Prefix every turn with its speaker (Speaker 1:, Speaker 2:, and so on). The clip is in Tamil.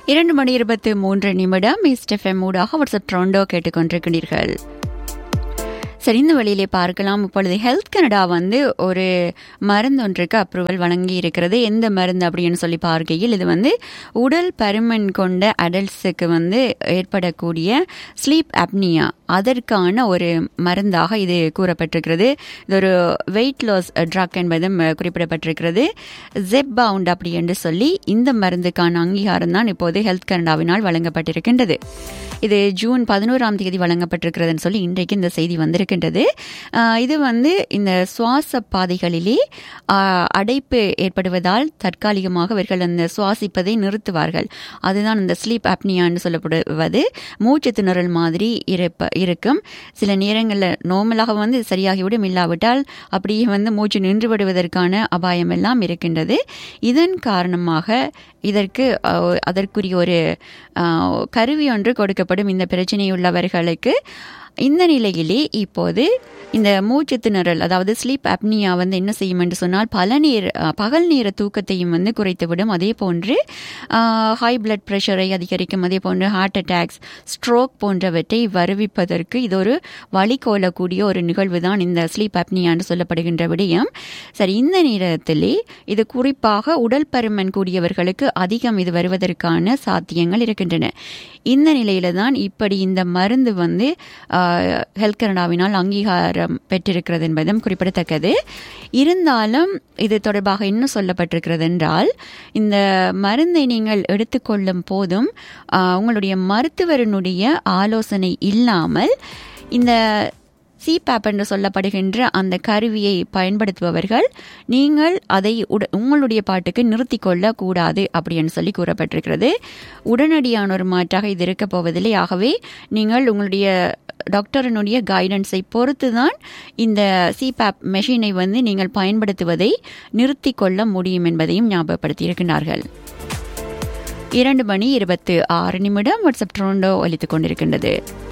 Speaker 1: இரண்டு மணி இருபத்தி மூன்று நிமிடம் இஸ்டெஃப்எம் ஊடாக வாட்ஸ்அப் ட்ரோண்டோ கேட்டுக்கொண்டிருக்கிறீர்கள் சரி இந்த வழியிலே பார்க்கலாம் இப்பொழுது ஹெல்த் கனடா வந்து ஒரு மருந்து ஒன்றுக்கு அப்ரூவல் வழங்கி இருக்கிறது எந்த மருந்து அப்படின்னு சொல்லி பார்க்கையில் இது வந்து உடல் பருமன் கொண்ட அடல்ட்ஸுக்கு வந்து ஏற்படக்கூடிய ஸ்லீப் அப்னியா அதற்கான ஒரு மருந்தாக இது கூறப்பட்டிருக்கிறது இது ஒரு வெயிட் லாஸ் ட்ரக் என்பதும் குறிப்பிடப்பட்டிருக்கிறது ஜெப் பவுண்ட் அப்படி என்று சொல்லி இந்த மருந்துக்கான அங்கீகாரம் தான் இப்போது ஹெல்த் கனடாவினால் வழங்கப்பட்டிருக்கின்றது இது ஜூன் பதினோராம் தேதி வழங்கப்பட்டிருக்கிறதுன்னு சொல்லி இன்றைக்கு இந்த செய்தி வந்திருக்கின்றது இது வந்து இந்த சுவாச பாதைகளிலே அடைப்பு ஏற்படுவதால் தற்காலிகமாக அவர்கள் அந்த சுவாசிப்பதை நிறுத்துவார்கள் அதுதான் இந்த ஸ்லீப் அப்னியான்னு சொல்லப்படுவது மூச்சு திணறல் மாதிரி இருப்ப இருக்கும் சில நேரங்களில் நார்மலாக வந்து சரியாகிவிடும் இல்லாவிட்டால் அப்படியே வந்து மூச்சு நின்று விடுவதற்கான அபாயம் எல்லாம் இருக்கின்றது இதன் காரணமாக இதற்கு அதற்குரிய ஒரு கருவி ஒன்று கொடுக்கப்படும் இந்த பிரச்சனையுள்ளவர்களுக்கு இந்த நிலையிலே இப்போது இந்த மூச்சு திணறல் அதாவது ஸ்லீப் அப்னியா வந்து என்ன செய்யும் என்று சொன்னால் பல நேர பகல் நேர தூக்கத்தையும் வந்து குறைத்துவிடும் அதே போன்று ஹை பிளட் ப்ரெஷரை அதிகரிக்கும் அதே போன்று ஹார்ட் அட்டாக்ஸ் ஸ்ட்ரோக் போன்றவற்றை வருவிப்பதற்கு இது ஒரு வழிகோலக்கூடிய ஒரு நிகழ்வு தான் இந்த ஸ்லீப் அப்னியான்னு சொல்லப்படுகின்ற விடயம் சரி இந்த நேரத்திலே இது குறிப்பாக உடல் பருமன் கூடியவர்களுக்கு அதிகம் இது வருவதற்கான சாத்தியங்கள் இருக்கின்றன இந்த நிலையில தான் இப்படி இந்த மருந்து வந்து ஹெல்த் கனடாவினால் அங்கீகாரம் பெற்றிருக்கிறது என்பதும் குறிப்பிடத்தக்கது இருந்தாலும் இது தொடர்பாக என்ன சொல்லப்பட்டிருக்கிறது என்றால் இந்த மருந்தை நீங்கள் எடுத்துக்கொள்ளும் போதும் உங்களுடைய மருத்துவரனுடைய ஆலோசனை இல்லாமல் இந்த சிபேப் என்று சொல்லப்படுகின்ற அந்த கருவியை பயன்படுத்துபவர்கள் நீங்கள் அதை உட உங்களுடைய பாட்டுக்கு நிறுத்தி கொள்ள கூடாது அப்படின்னு சொல்லி கூறப்பட்டிருக்கிறது உடனடியான ஒரு மாற்றாக இது இருக்க போவதில்லை ஆகவே நீங்கள் உங்களுடைய டாக்டரனுடைய கைடன்ஸை பொறுத்து தான் இந்த சிபேப் மெஷினை வந்து நீங்கள் பயன்படுத்துவதை நிறுத்தி கொள்ள முடியும் என்பதையும் ஞாபகப்படுத்தியிருக்கிறார்கள் இரண்டு மணி இருபத்து ஆறு நிமிடம் வாட்ஸ்அப் ட்ரோண்டோ ஒலித்துக் கொண்டிருக்கின்றது